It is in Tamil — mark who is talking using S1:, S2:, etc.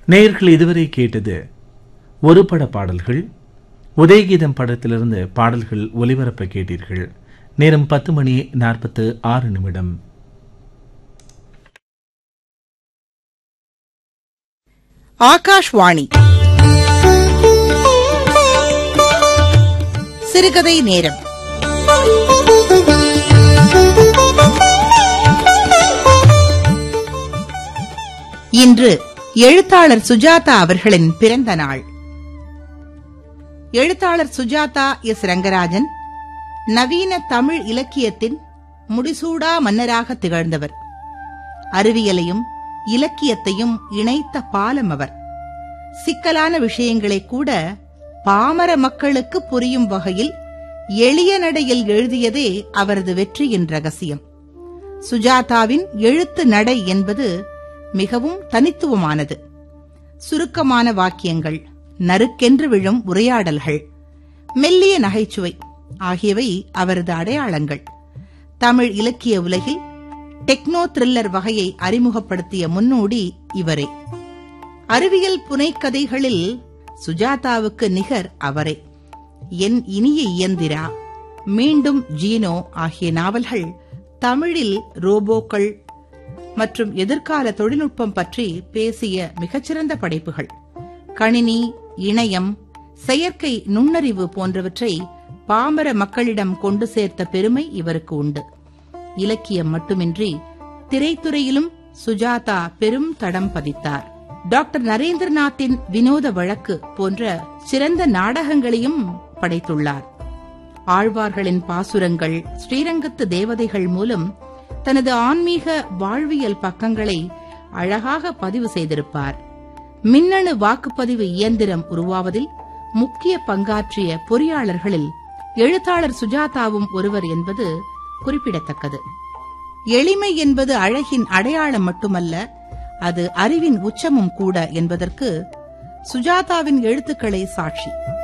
S1: நேயர்கள் இதுவரை கேட்டது ஒரு பட பாடல்கள் உதயகீதம் படத்திலிருந்து பாடல்கள் ஒலிபரப்ப கேட்டீர்கள் நேரம் பத்து மணி நாற்பத்து ஆறு நிமிடம்
S2: ஆகாஷ்வாணி சிறுகதை நேரம் இன்று எழுத்தாளர் சுஜாதா அவர்களின் பிறந்த நாள் எழுத்தாளர் சுஜாதா எஸ் ரங்கராஜன் நவீன தமிழ் இலக்கியத்தின் முடிசூடா மன்னராக திகழ்ந்தவர் அறிவியலையும் இலக்கியத்தையும் இணைத்த பாலம் அவர் சிக்கலான விஷயங்களை கூட பாமர மக்களுக்கு புரியும் வகையில் எளிய நடையில் எழுதியதே அவரது வெற்றியின் ரகசியம் சுஜாதாவின் எழுத்து நடை என்பது மிகவும் தனித்துவமானது சுருக்கமான வாக்கியங்கள் நறுக்கென்று விழும் உரையாடல்கள் மெல்லிய நகைச்சுவை ஆகியவை அவரது அடையாளங்கள் தமிழ் இலக்கிய உலகில் டெக்னோ த்ரில்லர் வகையை அறிமுகப்படுத்திய முன்னோடி இவரே அறிவியல் புனைக்கதைகளில் சுஜாதாவுக்கு நிகர் அவரே என் இனிய இயந்திரா மீண்டும் ஜீனோ ஆகிய நாவல்கள் தமிழில் ரோபோக்கள் மற்றும் எதிர்கால தொழில்நுட்பம் பற்றி பேசிய மிகச்சிறந்த படைப்புகள் கணினி இணையம் செயற்கை நுண்ணறிவு போன்றவற்றை பாமர மக்களிடம் கொண்டு சேர்த்த பெருமை இவருக்கு உண்டு இலக்கியம் மட்டுமின்றி திரைத்துறையிலும் சுஜாதா பெரும் தடம் பதித்தார் டாக்டர் நரேந்திரநாத்தின் வினோத வழக்கு போன்ற சிறந்த நாடகங்களையும் படைத்துள்ளார் ஆழ்வார்களின் பாசுரங்கள் ஸ்ரீரங்கத்து தேவதைகள் மூலம் தனது ஆன்மீக வாழ்வியல் பக்கங்களை அழகாக பதிவு செய்திருப்பார் மின்னணு வாக்குப்பதிவு இயந்திரம் உருவாவதில் முக்கிய பங்காற்றிய பொறியாளர்களில் எழுத்தாளர் சுஜாதாவும் ஒருவர் என்பது குறிப்பிடத்தக்கது எளிமை என்பது அழகின் அடையாளம் மட்டுமல்ல அது அறிவின் உச்சமும் கூட என்பதற்கு சுஜாதாவின் எழுத்துக்களே சாட்சி